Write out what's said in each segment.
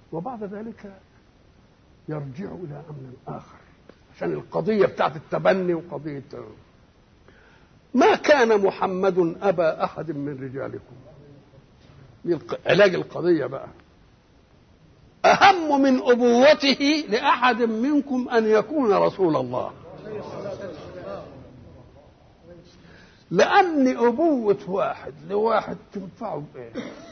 وبعد ذلك يرجع إلى أمر آخر عشان القضية بتاعت التبني وقضية ما كان محمد أبا أحد من رجالكم علاج القضية بقى أهم من أبوته لأحد منكم أن يكون رسول الله لأن أبوة واحد لواحد تنفعه بإيه؟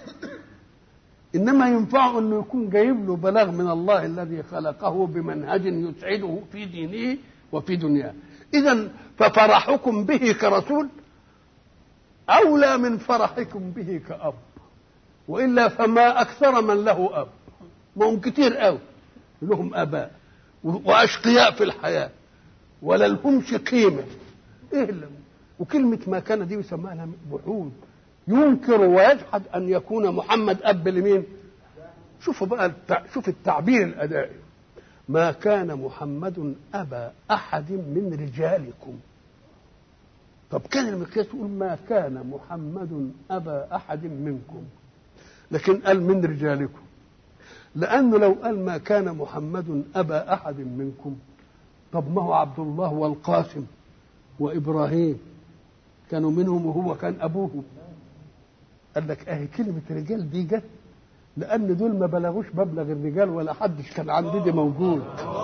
إنما ينفعه أنه يكون جايب له بلاغ من الله الذي خلقه بمنهج يسعده في دينه وفي دنياه إذا ففرحكم به كرسول أولى من فرحكم به كأب وإلا فما أكثر من له أب ما هم كتير قوي لهم آباء وأشقياء في الحياة ولا لهمش قيمة إيه اللي وكلمة ما كان دي بيسموها بحوث ينكر ويجحد أن يكون محمد أب لمين؟ شوفوا بقى التع... شوف التعبير الأدائي ما كان محمد أبا أحد من رجالكم طب كان المقياس يقول ما كان محمد أبا أحد منكم لكن قال من رجالكم لأنه لو قال ما كان محمد أبا أحد منكم طب ما هو عبد الله والقاسم وإبراهيم كانوا منهم وهو كان أبوهم قال لك أهي كلمة رجال دي جت لأن دول ما بلغوش مبلغ الرجال ولا حدش كان عندي دي موجود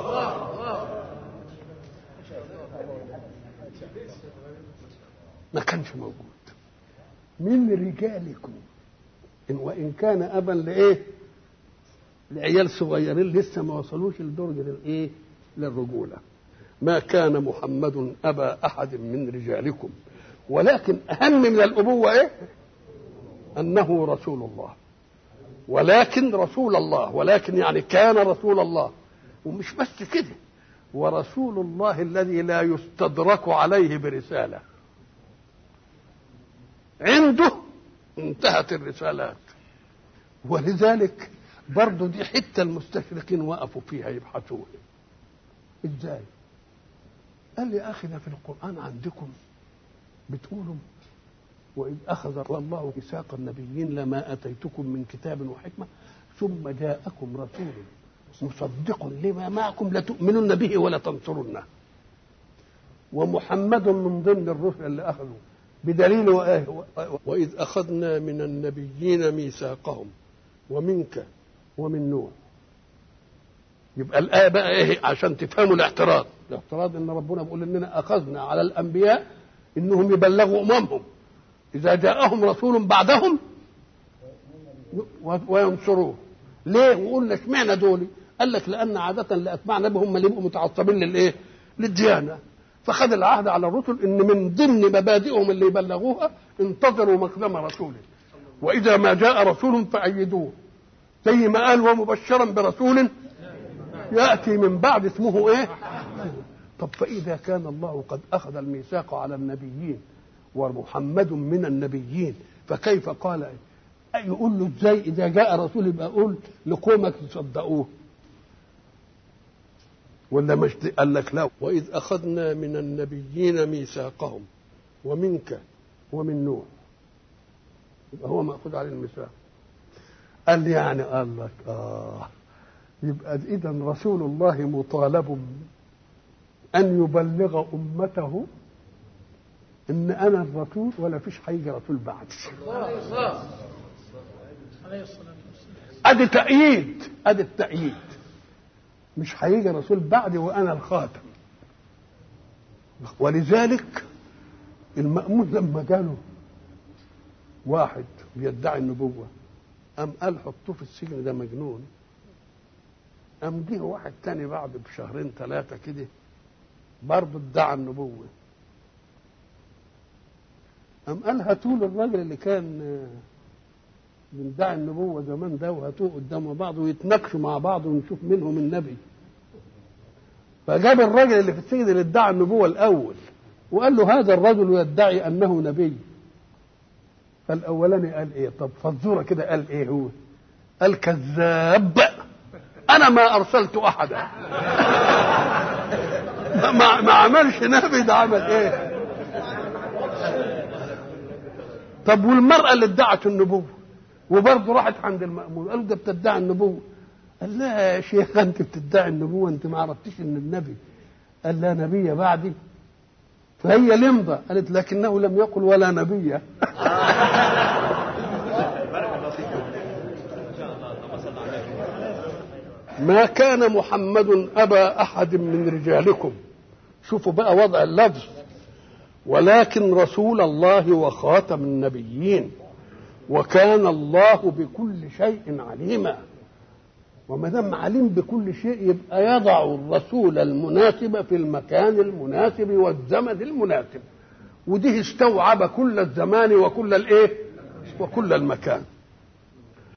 ما كانش موجود من رجالكم إن وإن كان أبا لإيه؟ لعيال صغيرين لسه ما وصلوش لدرجة الإيه؟ للرجولة ما كان محمد أبا أحد من رجالكم ولكن أهم من الأبوة إيه؟ أنه رسول الله ولكن رسول الله ولكن يعني كان رسول الله ومش بس كده ورسول الله الذي لا يستدرك عليه برسالة عنده انتهت الرسالات ولذلك برضه دي حتة المستشرقين وقفوا فيها يبحثون ازاي قال لي أخي ده في القرآن عندكم بتقولوا وإذ أخذ الله ميثاق النبيين لما أتيتكم من كتاب وحكمة ثم جاءكم رسول مصدق لما معكم لتؤمنن به ولا تنصرنه ومحمد من ضمن الرسل اللي أخذوا بدليل وإذ أخذنا من النبيين ميثاقهم ومنك ومن نوح يبقى الآية بقى إيه عشان تفهموا الاعتراض الاعتراض إن ربنا بيقول إننا أخذنا على الأنبياء إنهم يبلغوا أممهم إذا جاءهم رسول بعدهم وينصروه ليه وقلنا اشمعنى دول قال لك لأن عادة لأتباع النبي هم اللي يبقوا متعصبين للإيه للديانة فخذ العهد على الرسل ان من ضمن مبادئهم اللي يبلغوها انتظروا مقدم رسول واذا ما جاء رسول فايدوه زي ما قال ومبشرا برسول ياتي من بعد اسمه ايه طب فاذا كان الله قد اخذ الميثاق على النبيين ومحمد من النبيين فكيف قال إيه؟ يقول له ازاي اذا جاء رسول يبقى قول لقومك تصدقوه ولا مش قال لك لا واذ اخذنا من النبيين ميثاقهم ومنك ومن نوح يبقى هو ماخوذ عليه الميثاق قال لي يعني قال لك اه يبقى اذا رسول الله مطالب ان يبلغ امته ان انا الرسول ولا فيش هيجي رسول بعد ادي تأييد ادي التأييد مش هيجي رسول بعدي وانا الخاتم ولذلك المأمون لما جاله واحد بيدعي النبوة قام قال حطوه في السجن ده مجنون قام جه واحد تاني بعد بشهرين ثلاثة كده برضه ادعى النبوة قام قال هاتوا له الراجل اللي كان بيدعي النبوة زمان ده وهاتوه قدام بعض ويتناقشوا مع بعض ونشوف منهم النبي فجاب الراجل اللي في السجن اللي ادعى النبوة الأول وقال له هذا الرجل يدعي أنه نبي فالأولاني قال إيه طب فالزورة كده قال إيه هو قال كذاب أنا ما أرسلت أحدا ما, ما عملش نبي ده عمل إيه طب والمرأة اللي ادعت النبوة وبرضه راحت عند المأمون قالوا ده بتدعي النبوة قال لا يا شيخ انت بتدعي النبوه انت ما عرفتيش ان النبي قال لا نبي بعدي فهي لمضة قالت لكنه لم يقل ولا نبي ما كان محمد أبا أحد من رجالكم شوفوا بقى وضع اللفظ ولكن رسول الله وخاتم النبيين وكان الله بكل شيء عليما وما دام عليم بكل شيء يبقى يضع الرسول المناسب في المكان المناسب والزمن المناسب ودي استوعب كل الزمان وكل الايه وكل المكان